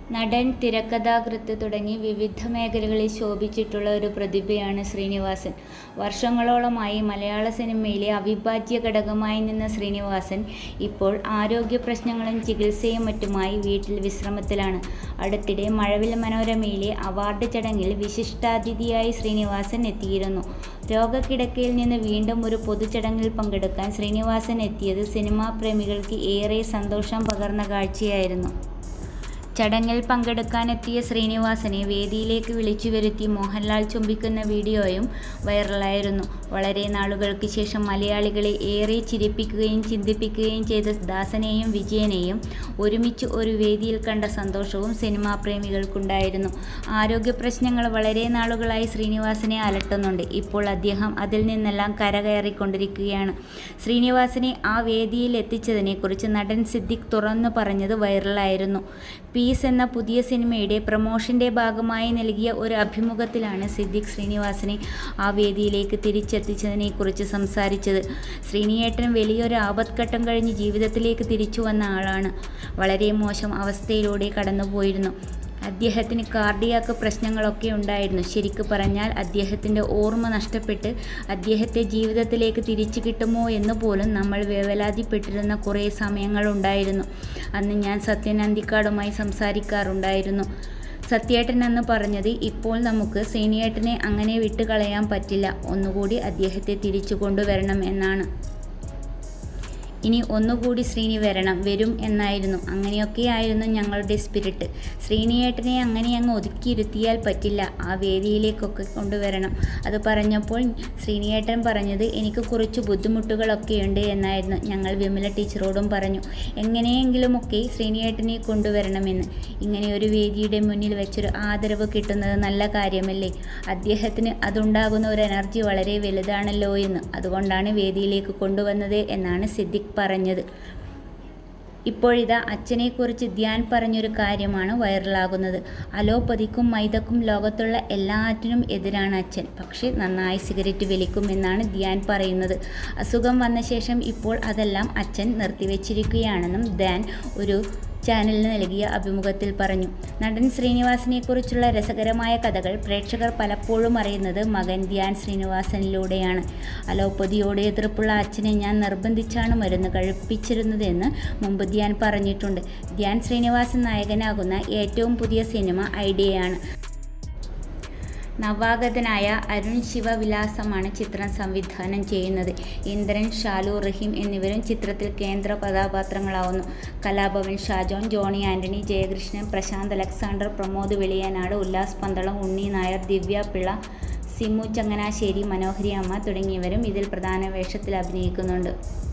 നടൻ തിരക്കഥാകൃത്ത് തുടങ്ങി വിവിധ മേഖലകളിൽ ശോഭിച്ചിട്ടുള്ള ഒരു പ്രതിഭയാണ് ശ്രീനിവാസൻ വർഷങ്ങളോളമായി മലയാള സിനിമയിലെ അവിഭാജ്യ ഘടകമായി നിന്ന ശ്രീനിവാസൻ ഇപ്പോൾ ആരോഗ്യ പ്രശ്നങ്ങളും ചികിത്സയും മറ്റുമായി വീട്ടിൽ വിശ്രമത്തിലാണ് അടുത്തിടെ മഴവിൽ മനോരമയിലെ അവാർഡ് ചടങ്ങിൽ വിശിഷ്ടാതിഥിയായി ശ്രീനിവാസൻ എത്തിയിരുന്നു രോഗക്കിടക്കയിൽ നിന്ന് വീണ്ടും ഒരു പൊതുചടങ്ങിൽ പങ്കെടുക്കാൻ ശ്രീനിവാസൻ എത്തിയത് സിനിമാ പ്രേമികൾക്ക് ഏറെ സന്തോഷം പകർന്ന കാഴ്ചയായിരുന്നു ചടങ്ങിൽ പങ്കെടുക്കാനെത്തിയ ശ്രീനിവാസനെ വേദിയിലേക്ക് വിളിച്ചു വരുത്തി മോഹൻലാൽ ചുംബിക്കുന്ന വീഡിയോയും വൈറലായിരുന്നു വളരെ നാളുകൾക്ക് ശേഷം മലയാളികളെ ഏറെ ചിരിപ്പിക്കുകയും ചിന്തിപ്പിക്കുകയും ചെയ്ത ദാസനെയും വിജയനെയും ഒരുമിച്ച് ഒരു വേദിയിൽ കണ്ട സന്തോഷവും സിനിമാ പ്രേമികൾക്കുണ്ടായിരുന്നു ആരോഗ്യ പ്രശ്നങ്ങൾ വളരെ നാളുകളായി ശ്രീനിവാസനെ അലട്ടുന്നുണ്ട് ഇപ്പോൾ അദ്ദേഹം അതിൽ നിന്നെല്ലാം കരകയറിക്കൊണ്ടിരിക്കുകയാണ് ശ്രീനിവാസനെ ആ വേദിയിൽ എത്തിച്ചതിനെക്കുറിച്ച് നടൻ സിദ്ദിഖ് തുറന്നു പറഞ്ഞത് വൈറലായിരുന്നു പീസ് എന്ന പുതിയ സിനിമയുടെ പ്രമോഷന്റെ ഭാഗമായി നൽകിയ ഒരു അഭിമുഖത്തിലാണ് സിദ്ദിഖ് ശ്രീനിവാസനെ ആ വേദിയിലേക്ക് തിരിച്ചെത്തിച്ചതിനെക്കുറിച്ച് സംസാരിച്ചത് ശ്രീനിയേട്ടൻ വലിയൊരു ആപത്ഘട്ടം കഴിഞ്ഞ് ജീവിതത്തിലേക്ക് തിരിച്ചു വന്ന ആളാണ് വളരെ മോശം അവസ്ഥയിലൂടെ കടന്നുപോയിരുന്നു അദ്ദേഹത്തിന് കാർഡിയാക്ക് പ്രശ്നങ്ങളൊക്കെ ഉണ്ടായിരുന്നു ശരിക്കു പറഞ്ഞാൽ അദ്ദേഹത്തിൻ്റെ ഓർമ്മ നഷ്ടപ്പെട്ട് അദ്ദേഹത്തെ ജീവിതത്തിലേക്ക് തിരിച്ചു കിട്ടുമോ എന്ന് പോലും നമ്മൾ വേവലാതിപ്പെട്ടിരുന്ന കുറേ സമയങ്ങളുണ്ടായിരുന്നു അന്ന് ഞാൻ സത്യൻ അന്തിക്കാടുമായി സംസാരിക്കാറുണ്ടായിരുന്നു സത്യേട്ടൻ എന്ന് പറഞ്ഞത് ഇപ്പോൾ നമുക്ക് സേനിയേട്ടനെ അങ്ങനെ വിട്ടുകളയാൻ പറ്റില്ല ഒന്നുകൂടി അദ്ദേഹത്തെ തിരിച്ചു കൊണ്ടുവരണം എന്നാണ് ഇനി ഒന്നുകൂടി ശ്രീനി വരണം വരും എന്നായിരുന്നു അങ്ങനെയൊക്കെയായിരുന്നു ഞങ്ങളുടെ സ്പിരിറ്റ് ശ്രീനിയേട്ടനെ അങ്ങനെ അങ്ങ് ഒതുക്കിയിരുത്തിയാൽ പറ്റില്ല ആ വേദിയിലേക്കൊക്കെ കൊണ്ടുവരണം അത് പറഞ്ഞപ്പോൾ ശ്രീനിയേട്ടൻ പറഞ്ഞത് എനിക്ക് കുറച്ച് ബുദ്ധിമുട്ടുകളൊക്കെയുണ്ട് എന്നായിരുന്നു ഞങ്ങൾ വിമല ടീച്ചറോടും പറഞ്ഞു എങ്ങനെയെങ്കിലുമൊക്കെ ശ്രീനിയേട്ടനെ കൊണ്ടുവരണമെന്ന് ഇങ്ങനെ ഒരു വേദിയുടെ മുന്നിൽ വെച്ചൊരു ആദരവ് കിട്ടുന്നത് നല്ല കാര്യമല്ലേ അദ്ദേഹത്തിന് അതുണ്ടാകുന്ന ഒരു എനർജി വളരെ വലുതാണല്ലോ എന്ന് അതുകൊണ്ടാണ് വേദിയിലേക്ക് കൊണ്ടുവന്നത് എന്നാണ് സിദ്ദിഖ് പറഞ്ഞത് ഇപ്പോഴിതാ അച്ഛനെക്കുറിച്ച് ധ്യാൻ പറഞ്ഞൊരു കാര്യമാണ് വൈറലാകുന്നത് അലോപ്പതിക്കും മൈദക്കും ലോകത്തുള്ള എല്ലാറ്റിനും എതിരാണ് അച്ഛൻ പക്ഷേ നന്നായി സിഗരറ്റ് വലിക്കും എന്നാണ് ധ്യാൻ പറയുന്നത് അസുഖം വന്ന ശേഷം ഇപ്പോൾ അതെല്ലാം അച്ഛൻ നിർത്തിവെച്ചിരിക്കുകയാണെന്നും ധ്യാൻ ഒരു ചാനലിന് നൽകിയ അഭിമുഖത്തിൽ പറഞ്ഞു നടൻ ശ്രീനിവാസനെക്കുറിച്ചുള്ള രസകരമായ കഥകൾ പ്രേക്ഷകർ പലപ്പോഴും അറിയുന്നത് മകൻ ധ്യാൻ ശ്രീനിവാസനിലൂടെയാണ് അലോപ്പതിയോട് എതിർപ്പുള്ള അച്ഛനെ ഞാൻ നിർബന്ധിച്ചാണ് മരുന്ന് കഴിപ്പിച്ചിരുന്നതെന്ന് മുമ്പ് ധ്യാൻ പറഞ്ഞിട്ടുണ്ട് ധ്യാൻ ശ്രീനിവാസൻ നായകനാകുന്ന ഏറ്റവും പുതിയ സിനിമ ഐഡിയയാണ് നവാഗതനായ അരുൺ ശിവവിലാസമാണ് ചിത്രം സംവിധാനം ചെയ്യുന്നത് ഇന്ദ്രൻ ഷാലു റഹീം എന്നിവരും ചിത്രത്തിൽ കേന്ദ്ര കഥാപാത്രങ്ങളാവുന്നു കലാഭവൻ ഷാജോൺ ജോണി ആന്റണി ജയകൃഷ്ണൻ പ്രശാന്ത് അലക്സാണ്ടർ പ്രമോദ് വെളിയനാട് ഉല്ലാസ് പന്തളം ഉണ്ണി നായർ ദിവ്യ പിള്ള സിമു ചങ്ങനാശ്ശേരി മനോഹരി അമ്മ തുടങ്ങിയവരും ഇതിൽ പ്രധാന വേഷത്തിൽ അഭിനയിക്കുന്നുണ്ട്